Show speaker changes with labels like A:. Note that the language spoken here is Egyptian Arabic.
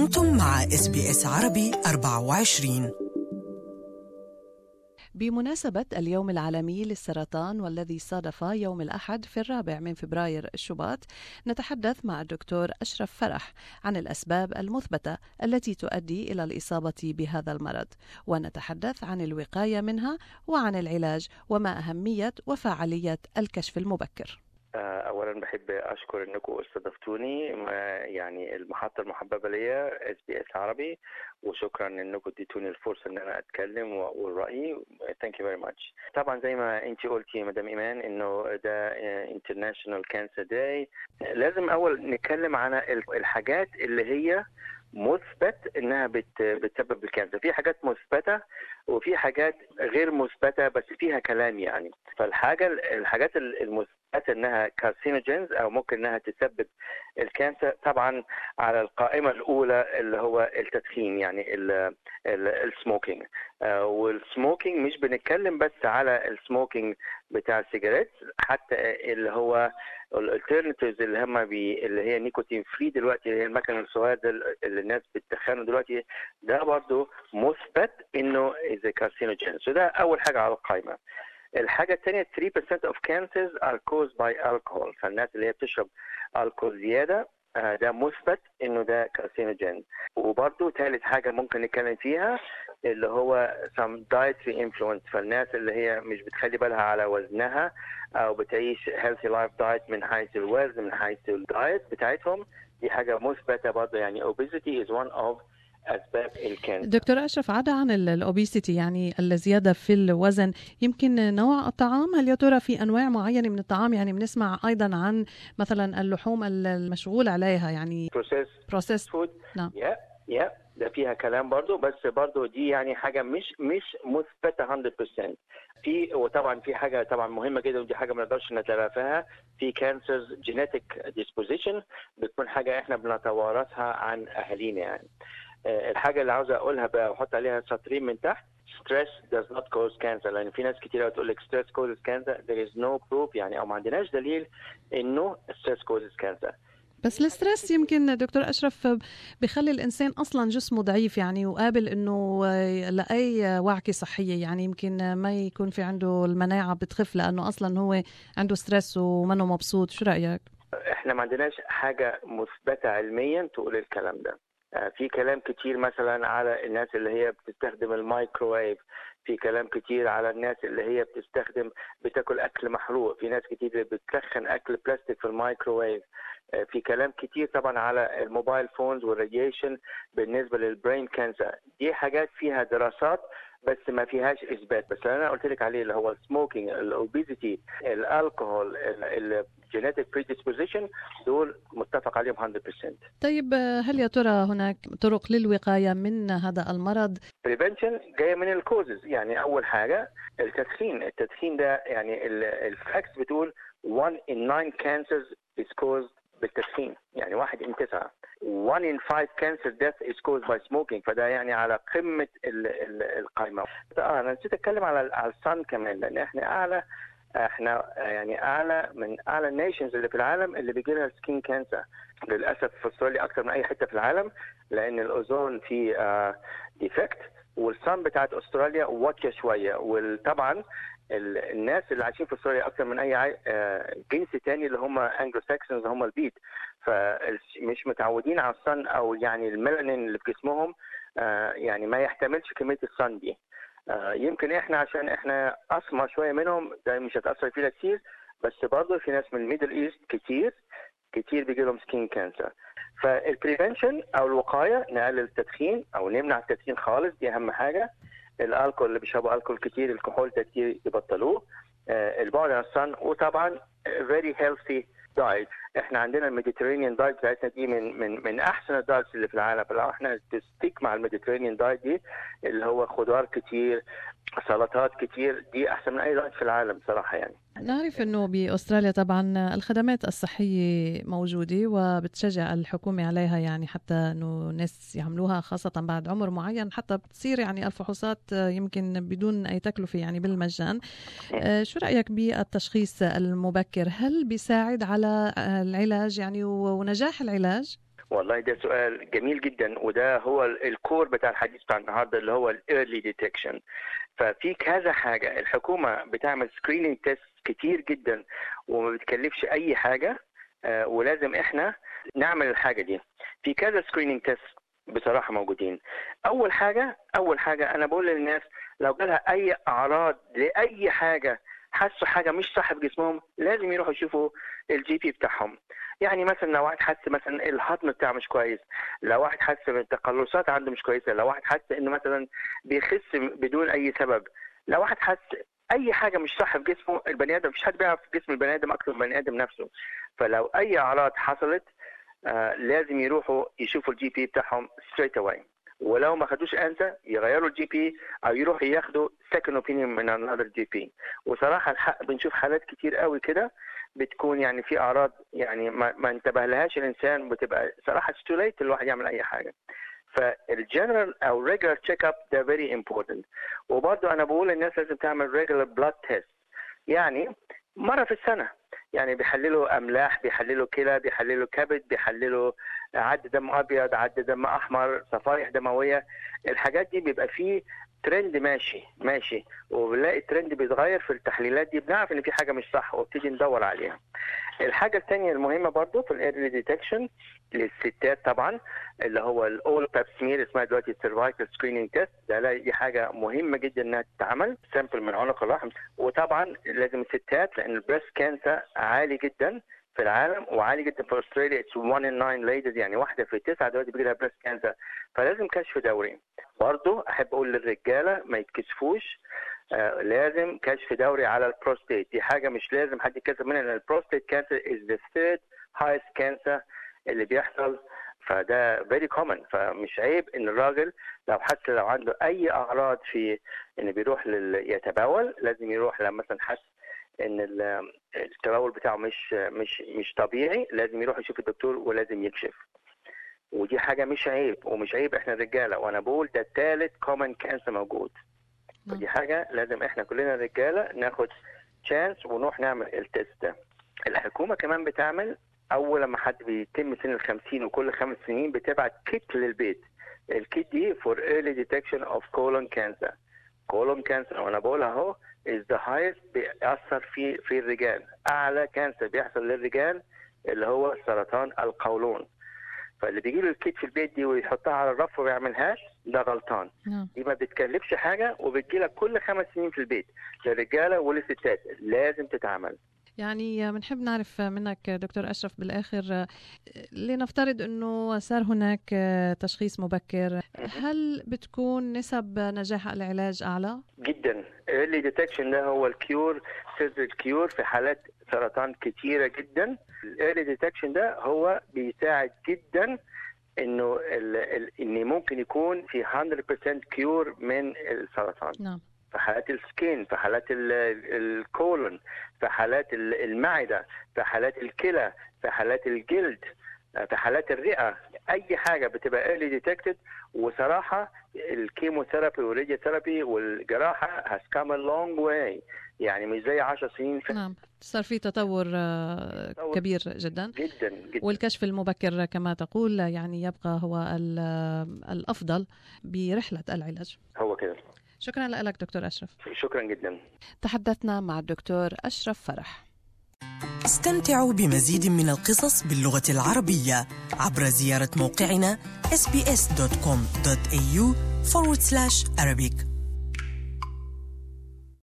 A: أنتم مع اس بي اس عربي 24
B: بمناسبة اليوم العالمي للسرطان والذي صادف يوم الأحد في الرابع من فبراير الشباط نتحدث مع الدكتور أشرف فرح عن الأسباب المثبتة التي تؤدي إلى الإصابة بهذا المرض ونتحدث عن الوقاية منها وعن العلاج وما أهمية وفعالية الكشف المبكر
C: اولا بحب اشكر انكم استضفتوني يعني المحطه المحببه ليا اس بي اس عربي وشكرا انكم اديتوني الفرصه ان انا اتكلم واقول رايي ثانك يو فيري ماتش طبعا زي ما انت قلتي مدام ايمان انه ده انترناشونال كانسر داي لازم اول نتكلم عن الحاجات اللي هي مثبت انها بت بتسبب الكانسر في حاجات مثبته وفي حاجات غير مثبته بس فيها كلام يعني فالحاجه الحاجات المثبته انها كارسينوجينز او ممكن انها تسبب الكانسر طبعا على القائمه الاولى اللي هو التدخين يعني السموكينج والسموكينج مش بنتكلم بس على السموكينج بتاع السيجاريت حتى اللي هو الالترناتيفز اللي هم بي اللي هي نيكوتين فري دلوقتي اللي هي المكن الصغير ده اللي الناس بتدخنه دلوقتي ده برضه مثبت انه از كارسينوجين سو ده اول حاجه على القائمه الحاجه الثانيه 3% of cancers are caused by alcohol فالناس اللي هي بتشرب الكحول زياده ده مثبت انه ده كارسينوجين وبرضه ثالث حاجه ممكن نتكلم فيها اللي هو some dietary influence فالناس اللي هي مش بتخلي بالها على وزنها او بتعيش healthy life diet من حيث الوزن من حيث الدايت بتاعتهم دي حاجه مثبته برضه يعني obesity is one of اسباب الكانسر
B: دكتور اشرف عدا عن الاوبيسيتي يعني الزياده في الوزن يمكن نوع الطعام هل يا ترى في انواع معينه من الطعام يعني بنسمع ايضا عن مثلا اللحوم المشغول عليها يعني
C: بروسيس
B: بروسيس
C: فود
B: نعم
C: يا يا ده فيها كلام برضو بس برضو دي يعني حاجه مش مش مثبته 100% في وطبعا في حاجه طبعا مهمه جدا ودي حاجه ما نقدرش نتلافاها في كانسرز جينيتك ديسبوزيشن بتكون حاجه احنا بنتوارثها عن اهالينا يعني الحاجه اللي عاوز اقولها بقى واحط عليها سطرين من تحت stress does not cause cancer لان في ناس كتير بتقول لك stress causes cancer there is no proof يعني او ما عندناش دليل انه stress causes cancer
B: بس الستريس يمكن دكتور اشرف بخلي الانسان اصلا جسمه ضعيف يعني وقابل انه لاي وعكه صحيه يعني يمكن ما يكون في عنده المناعه بتخف لانه اصلا هو عنده ستريس ومنه مبسوط شو رايك
C: احنا ما عندناش حاجه مثبته علميا تقول الكلام ده في كلام كتير مثلا على الناس اللي هي بتستخدم الميكروويف في كلام كتير على الناس اللي هي بتستخدم بتاكل اكل محروق في ناس كتير اللي بتسخن اكل بلاستيك في الميكروويف في كلام كتير طبعا على الموبايل فونز والراديشن بالنسبه للبرين كانسر دي حاجات فيها دراسات بس ما فيهاش اثبات بس اللي انا قلت لك عليه اللي هو السموكينج الاوبيزيتي الالكوهول الجينيتك بريدisposition دول متفق عليهم 100%
B: طيب هل يا ترى هناك طرق للوقايه من هذا المرض
C: بريفنشن جايه من الكوزز يعني اول حاجه التدخين التدخين ده يعني الفاكس بتقول 1 in 9 cancers is caused بالتدخين يعني واحد in تسعة 1 in 5 cancer death is caused by smoking فده يعني على قمة ال ال القائمة اه انا نسيت اتكلم على على الصن كمان لان احنا اعلى احنا يعني اعلى من اعلى النيشنز اللي في العالم اللي بيجي لها سكين كانسر للاسف في استراليا اكثر من اي حته في العالم لان الاوزون فيه آه ديفكت والصن بتاعت استراليا واطيه شويه وطبعا الناس اللي عايشين في استراليا اكثر من اي جنس تاني اللي هم انجلو ساكسونز هم البيت فمش متعودين على الصن او يعني الميلانين اللي في جسمهم يعني ما يحتملش كميه الصن دي يمكن احنا عشان احنا اسمر شويه منهم ده مش هتاثر فينا كتير بس برضه في ناس من الميدل ايست كتير كتير بيجي لهم سكين كانسر فالبريفنشن او الوقايه نقلل التدخين او نمنع التدخين خالص دي اهم حاجه الالكول اللي بيشربوا الكول كتير الكحول ده كتير يبطلوه آه البعد عن الصن وطبعا فيري هيلثي دايت احنا عندنا الميديترينيان دايت بتاعتنا دي من من من احسن الدايتس اللي في العالم فلو احنا تستيك مع الميديترينيان دايت دي اللي هو خضار كتير سلطات كتير دي احسن من اي دايت في العالم صراحه يعني
B: نعرف انه باستراليا طبعا الخدمات الصحيه موجوده وبتشجع الحكومه عليها يعني حتى انه الناس يعملوها خاصه بعد عمر معين حتى بتصير يعني الفحوصات يمكن بدون اي تكلفه يعني بالمجان شو رايك بالتشخيص المبكر هل بيساعد على العلاج يعني ونجاح العلاج
C: والله ده سؤال جميل جدا وده هو الكور بتاع الحديث بتاع النهارده اللي هو الايرلي ديتكشن ففي كذا حاجه الحكومه بتعمل سكريننج تيست كتير جدا وما بتكلفش اي حاجه آه ولازم احنا نعمل الحاجه دي في كذا سكريننج تيست بصراحه موجودين اول حاجه اول حاجه انا بقول للناس لو جالها اي اعراض لاي حاجه حسوا حاجه مش صح في جسمهم لازم يروحوا يشوفوا الجي بي بتاعهم يعني مثلا لو واحد حس مثلا الهضم بتاعه مش كويس لو واحد حس ان التقلصات عنده مش كويسه لو واحد حس انه مثلا بيخس بدون اي سبب لو واحد حس اي حاجه مش صح في جسمه البني ادم مفيش حد بيعرف في جسم البني ادم اكتر من البني ادم نفسه فلو اي اعراض حصلت آه لازم يروحوا يشوفوا الجي بي بتاعهم ستريت اواي ولو ما خدوش انسى يغيروا الجي بي او يروحوا ياخدوا سكند اوبينيون من انذر جي بي وصراحه الحق بنشوف حالات كتير قوي كده بتكون يعني في اعراض يعني ما, ما انتبه لهاش الانسان بتبقى صراحه تو ليت الواحد يعمل اي حاجه فالجنرال او ريجولار تشيك اب ده فيري امبورتنت وبرضه انا بقول للناس لازم تعمل ريجولار بلاد تيست يعني مره في السنه يعني بيحللوا املاح بيحللوا كلى بيحللوا كبد بيحللوا عد دم ابيض عد دم احمر صفائح دمويه الحاجات دي بيبقى فيه ترند ماشي ماشي وبنلاقي الترند بيتغير في التحليلات دي بنعرف ان في حاجه مش صح وبتيجي ندور عليها الحاجه الثانيه المهمه برضو في الايرلي ديتكشن للستات طبعا اللي هو الاول باب سمير اسمها دلوقتي السيرفايكال سكريننج تيست ده دي حاجه مهمه جدا انها تتعمل سامبل من عنق الرحم وطبعا لازم الستات لان البريست كانسر عالي جدا في العالم وعالي جدا في استراليا اتس 1 ان 9 ليديز يعني واحده في تسعه دلوقتي بيجي لها بريست كانسر فلازم كشف دوري برضه احب اقول للرجاله ما يتكسفوش آه لازم كشف دوري على البروستيت دي حاجه مش لازم حد يتكسف منها لان البروستيت كانسر از ذا ثيرد هايست كانسر اللي بيحصل فده فيري كومن فمش عيب ان الراجل لو حس لو عنده اي اعراض في ان بيروح لل... يتبول لازم يروح لما مثلا حس ان التبول بتاعه مش مش مش طبيعي لازم يروح يشوف الدكتور ولازم يكشف ودي حاجه مش عيب ومش عيب احنا رجاله وانا بقول ده ثالث كومن كانسر موجود ودي حاجه لازم احنا كلنا رجاله ناخد تشانس ونروح نعمل التست ده الحكومه كمان بتعمل اول لما حد بيتم سن ال 50 وكل خمس سنين بتبعت كيت للبيت الكيت دي فور ايرلي ديتكشن اوف كولون كانسر كولون كانسر وانا بقولها اهو is the highest بيأثر في في الرجال اعلى كانسر بيحصل للرجال اللي هو سرطان القولون فاللي بيجي له الكيت في البيت دي ويحطها على الرف وما يعملهاش ده غلطان دي ما بتكلفش حاجه وبتجي لك كل خمس سنين في البيت للرجاله وللستات لازم تتعمل
B: يعني بنحب نعرف منك دكتور أشرف بالآخر لنفترض أنه صار هناك تشخيص مبكر هل بتكون نسب نجاح العلاج أعلى؟
C: جدا early detection ده هو الكيور سر الكيور في حالات سرطان كتيرة جدا الايرلي ديتكشن ده هو بيساعد جدا انه ال ال ان ممكن يكون في 100% كيور من السرطان
B: نعم
C: في حالات السكين في حالات الكولون في حالات المعدة في حالات الكلى في حالات الجلد في حالات الرئة أي حاجة بتبقى early detected وصراحة الكيموثيرابي والراديوثيرابي والجراحة has come a long way يعني مش زي 10 سنين
B: ف... نعم صار في تطور كبير جدا
C: جدا جدا
B: والكشف المبكر كما تقول يعني يبقى هو الأفضل برحلة العلاج
C: هو كده
B: شكرا لك دكتور أشرف
C: شكرا جدا
B: تحدثنا مع الدكتور أشرف فرح
A: استمتعوا بمزيد من القصص باللغة العربية عبر زيارة موقعنا sbs.com.au forward slash Arabic